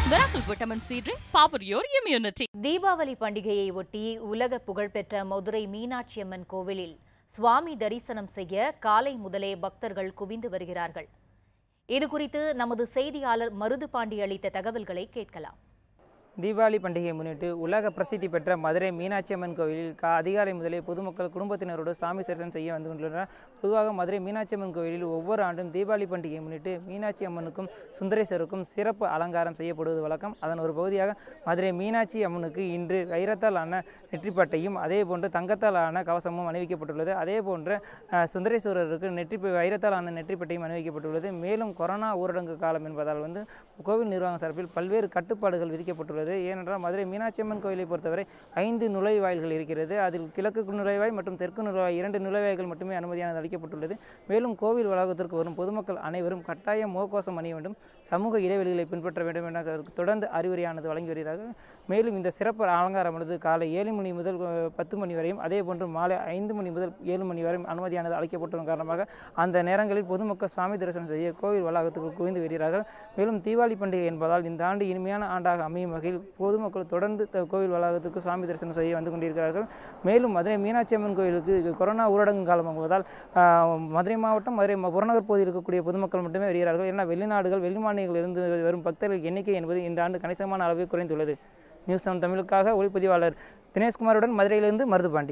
Miracle Vitamin C Drink, power your immunity. Deepavali பண்டிகையை ஒட்டி உலக புகழ்பெற்ற மதுரை மீனாட்சி அம்மன் கோவிலில் சுவாமி தரிசனம் செய்ய காலை முதலே பக்தர்கள் குவிந்து வருகிறார்கள் இதுகுறித்து நமது செய்தியாளர் மருது பாண்டி அளித்த தகவல்களை கேட்கலாம் தீபாவளி பண்டிகையை முன்னிட்டு உலக பிரசித்தி பெற்ற மதுரை மீனாட்சி அம்மன் கோவிலில் கா அதிகாலை முதலே பொதுமக்கள் குடும்பத்தினரோடு சாமி தரிசனம் செய்ய வந்து கொண்டுள்ளனர் பொதுவாக மதுரை மீனாட்சி அம்மன் கோவிலில் ஒவ்வொரு ஆண்டும் தீபாவளி பண்டிகையை முன்னிட்டு மீனாட்சி அம்மனுக்கும் சுந்தரேஸ்வருக்கும் சிறப்பு அலங்காரம் செய்யப்படுவது வழக்கம் அதன் ஒரு பகுதியாக மதுரை மீனாட்சி அம்மனுக்கு இன்று வைரத்தால் ஆன நெற்றிப்பட்டையும் அதே போன்று தங்கத்தால் ஆன கவசமும் அணிவிக்கப்பட்டுள்ளது அதே போன்று அஹ், சுந்தரேஸ்வரருக்கு நெற்றி வைரத்தால் ஆன நெற்றிப்பட்டையும் அணிவிக்கப்பட்டுள்ளது மேலும் கொரோனா ஊரடங்கு காலம் என்பதால் வந்து கோவில் நிர்வாகம் சார்பில் பல்வேறு கட்டுப்பாடுகள் விதிக்கப்பட்டுள்ளது ஏனென்றால் மதுரை மீனாட்சி அம்மன் கோயிலை பொறுத்தவரை ஐந்து நுழைவாயில்கள் இருக்கிறது அதில் கிழக்கு நுழைவாய் மற்றும் தெற்கு நுழைவாய் இரண்டு நுழைவாய்கள் மட்டுமே அனுமதியானது அளிக்கப்பட்டுள்ளது மேலும் கோவில் வளாகத்திற்கு வரும் பொதுமக்கள் அனைவரும் கட்டாயம் முகக்கவசம் அணிய வேண்டும் சமூக இடைவெளிகளை பின்பற்ற வேண்டும் என அதற்கு தொடர்ந்து அறிவுரையானது வழங்கி வருகிறார்கள் மேலும் இந்த சிறப்பு அலங்காரமானது காலை ஏழு மணி முதல் அஹ், பத்து மணி வரையும் அதே போன்று மாலை ஐந்து மணி முதல் ஏழு மணி வரையும் அனுமதியானது அளிக்கப்பட்டதன் காரணமாக அந்த நேரங்களில் பொதுமக்கள் சுவாமி தரிசனம் செய்ய கோவில் வளாகத்துக்கு குவிந்து வருகிறார்கள் மேலும் தீபாவளி பண்டிகை என்பதால் இந்த ஆண்டு இனிமையான ஆண்டாக அமையும் வகையில் பொதுமக்கள் தொடர்ந்து த- கோவில் வளாகத்துக்கு சுவாமி தரிசனம் செய்ய வந்து கொண்டிருக்கிறார்கள் மேலும் மதுரை மீனாட்சி அம்மன் கோயிலுக்கு இது கொரோனா ஊரடங்கு காலம் என்பதால் ஆஹ், மதுரை மாவட்டம் மதுரை ம- புறநகர் பகுதியில் இருக்கக்கூடிய பொதுமக்கள் மட்டுமே வருகிறார்கள் ஏன்னா வெளிநாடுகள் வெளிமாநிலங்களிலிருந்து வரும் பக்தர்கள் எண்ணிக்கை என்பது இந்த ஆண்டு கணிசமான அளவில் குறைந்துள்ளது நியூஸ் செவன் தமிழுக்காக ஒளிப்பதிவாளர் தினேஷ்குமாருடன் மதுரையிலிருந்து Marudhupandi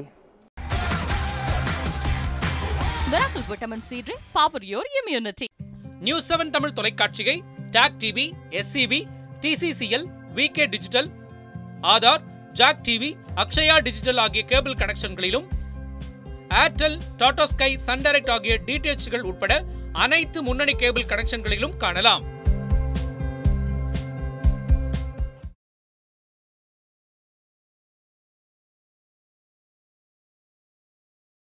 Miracle Vitamin C Drink, power your immunity. News seven Tamil தொலைக்காட்சியை டாக் TV SCV TCCL VK digital Aadhaar ஜாக் டிவி அக்ஷயா டிஜிட்டல் ஆகிய கேபிள் கனெக்ஷன்களிலும் Airtel Tata Sky Sun Direct ஆகிய டிடிஎச்கள் உட்பட அனைத்து முன்னணி கேபிள் கனெக்ஷன்களிலும் காணலாம்